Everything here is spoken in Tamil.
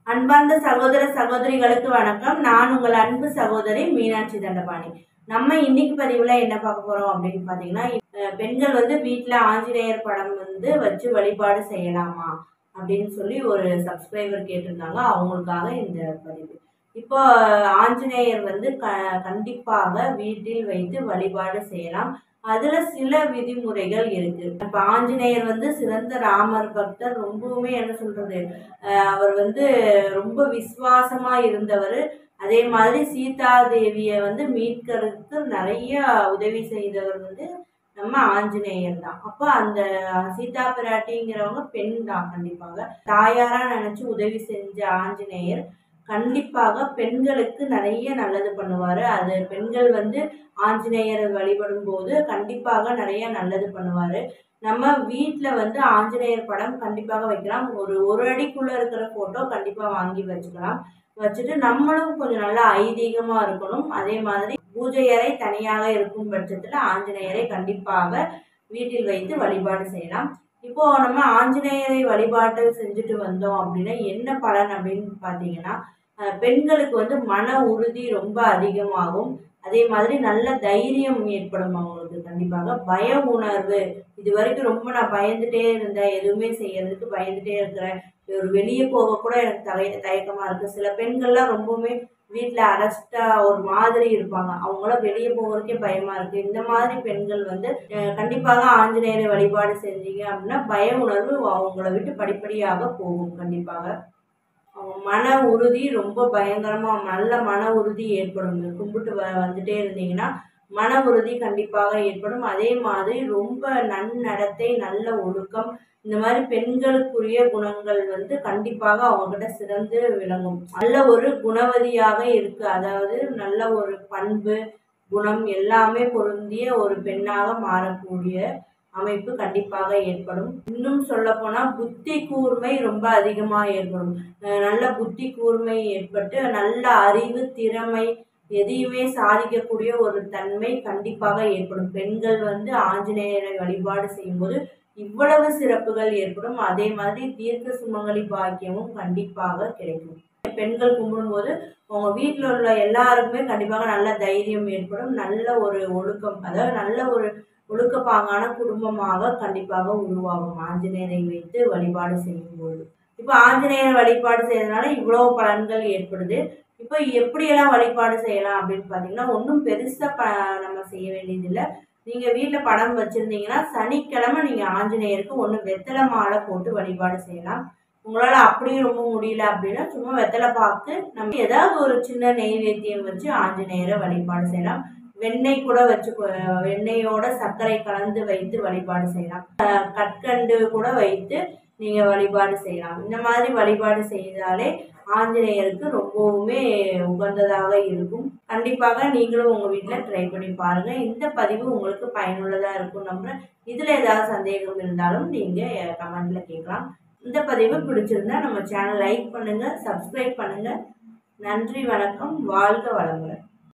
அன்பார்ந்த சகோதர சகோதரிகளுக்கு வணக்கம் நான் உங்கள் அன்பு சகோதரி மீனாட்சி தண்டபாணி நம்ம இன்னைக்கு பதிவுல என்ன பார்க்க போறோம் அப்படின்னு பாத்தீங்கன்னா அஹ் பெண்கள் வந்து வீட்ல ஆஞ்சநேயர் படம் வந்து வச்சு வழிபாடு செய்யலாமா அப்படின்னு சொல்லி ஒரு சப்ஸ்கிரைபர் கேட்டிருந்தாங்க அவங்களுக்காக இந்த பதிவு இப்போ ஆஞ்சநேயர் வந்து க கண்டிப்பாக வீட்டில் வைத்து வழிபாடு செய்யலாம் அதுல சில விதிமுறைகள் இருக்கு இப்ப ஆஞ்சநேயர் வந்து சிறந்த ராமர் பக்தர் ரொம்பவுமே என்ன சொல்றது அஹ் அவர் வந்து ரொம்ப விசுவாசமா இருந்தவர் அதே மாதிரி சீதா தேவியை வந்து மீட்கிறதுக்கு நிறைய உதவி செய்தவர் வந்து நம்ம ஆஞ்சநேயர் தான் அப்போ அந்த சீதா பிராட்டிங்கிறவங்க பெண் தான் கண்டிப்பாக தாயாரா நினைச்சு உதவி செஞ்ச ஆஞ்சநேயர் கண்டிப்பாக பெண்களுக்கு நிறைய நல்லது பண்ணுவார் அது பெண்கள் வந்து ஆஞ்சநேயரை வழிபடும் போது கண்டிப்பாக நிறைய நல்லது பண்ணுவார் நம்ம வீட்டில் வந்து ஆஞ்சநேயர் படம் கண்டிப்பாக வைக்கலாம் ஒரு ஒரு அடிக்குள்ளே இருக்கிற ஃபோட்டோ கண்டிப்பாக வாங்கி வச்சுக்கலாம் வச்சுட்டு நம்மளும் கொஞ்சம் நல்லா ஐதீகமாக இருக்கணும் அதே மாதிரி பூஜை அறை தனியாக இருக்கும் பட்சத்தில் ஆஞ்சநேயரை கண்டிப்பாக வீட்டில் வைத்து வழிபாடு செய்யலாம் இப்போ நம்ம ஆஞ்சநேயரை வழிபாட்டு செஞ்சுட்டு வந்தோம் அப்படின்னா என்ன பலன் அப்படின்னு பார்த்தீங்கன்னா அஹ் பெண்களுக்கு வந்து மன உறுதி ரொம்ப அதிகமாகும் அதே மாதிரி நல்ல தைரியம் ஏற்படும் அவங்களுக்கு கண்டிப்பாக பய உணர்வு இது வரைக்கும் ரொம்ப நான் பயந்துட்டே இருந்தேன் எதுவுமே செய்யறதுக்கு பயந்துட்டே இருக்கிறேன் ஒரு வெளியே போக கூட எனக்கு தய தயக்கமா இருக்கு சில பெண்கள்லாம் ரொம்பவுமே வீட்டில் அரெஸ்டா ஒரு மாதிரி இருப்பாங்க அவங்களாம் வெளியே போகிறதுக்கே பயமா இருக்கு இந்த மாதிரி பெண்கள் வந்து அஹ் கண்டிப்பாக ஆஞ்சநேயரை வழிபாடு செஞ்சீங்க அப்படின்னா பய உணர்வு அவங்கள விட்டு படிப்படியாக போகும் கண்டிப்பாக அவங்க மன உறுதி ரொம்ப பயங்கரமா நல்ல மன உறுதி ஏற்படும் இந்த கும்பிட்டு வ வந்துட்டே இருந்தீங்கன்னா மன உறுதி கண்டிப்பாக ஏற்படும் அதே மாதிரி ரொம்ப நன்னடத்தை நல்ல ஒழுக்கம் இந்த மாதிரி பெண்களுக்குரிய குணங்கள் வந்து கண்டிப்பாக அவங்ககிட்ட சிறந்து விளங்கும் நல்ல ஒரு குணவதியாக இருக்கு அதாவது நல்ல ஒரு பண்பு குணம் எல்லாமே பொருந்திய ஒரு பெண்ணாக மாறக்கூடிய அமைப்பு கண்டிப்பாக ஏற்படும் இன்னும் சொல்ல போனா புத்தி கூர்மை ரொம்ப அதிகமாக ஏற்படும் அஹ் நல்ல புத்தி கூர்மை ஏற்பட்டு நல்ல அறிவு திறமை எதையுமே சாதிக்கக்கூடிய ஒரு தன்மை கண்டிப்பாக ஏற்படும் பெண்கள் வந்து ஆஞ்சநேயரை வழிபாடு செய்யும்போது இவ்வளவு சிறப்புகள் ஏற்படும் அதே மாதிரி தீர்க்க சுமங்கலி பாக்கியமும் கண்டிப்பாக கிடைக்கும் பெண்கள் கும்பிடும்போது உங்க வீட்டில் உள்ள எல்லாருக்குமே கண்டிப்பாக நல்ல தைரியம் ஏற்படும் நல்ல ஒரு ஒழுக்கம் அதாவது நல்ல ஒரு ஒழுக்கப்பாங்கான குடும்பமாக கண்டிப்பாக உருவாகும் ஆஞ்சநேயரை வைத்து வழிபாடு செய்யும்போது இப்போ ஆஞ்சநேயர் வழிபாடு செய்யறதுனால இவ்வளோ பலன்கள் ஏற்படுது இப்போ எப்படியெல்லாம் வழிபாடு செய்யலாம் அப்படின்னு பார்த்தீங்கன்னா ஒன்றும் பெருசாக ப நம்ம செய்ய வேண்டியதில்லை நீங்கள் வீட்டில் படம் வச்சுருந்தீங்கன்னா சனிக்கிழமை நீங்கள் ஆஞ்சநேயருக்கு ஒன்று வெத்தலை மாலை போட்டு வழிபாடு செய்யலாம் உங்களால் அப்படியும் ரொம்ப முடியல அப்படின்னா சும்மா வெத்தலை பார்த்து நம்ம ஏதாவது ஒரு சின்ன நெய்வேத்தியம் வச்சு ஆஞ்சநேயரை வழிபாடு செய்யலாம் வெண்ணெய் கூட வச்சு கொ- வெண்ணெயோட சர்க்கரை கலந்து வைத்து வழிபாடு செய்யலாம் அஹ் கற்கண்டு கூட வைத்து நீங்க வழிபாடு செய்யலாம் இந்த மாதிரி வழிபாடு செய்தாலே ஆஞ்சநேயருக்கு ரொம்பவுமே உகந்ததாக இருக்கும் கண்டிப்பாக நீங்களும் உங்க வீட்டில் ட்ரை பண்ணி பாருங்க இந்த பதிவு உங்களுக்கு பயனுள்ளதா இருக்கும் நம்புறேன் இதுல ஏதாவது சந்தேகம் இருந்தாலும் நீங்க கமெண்ட்ல கேட்கலாம் இந்த பதிவு பிடிச்சிருந்தா நம்ம சேனல் லைக் பண்ணுங்க சப்ஸ்கிரைப் பண்ணுங்க நன்றி வணக்கம் வாழ்க வளமுடன்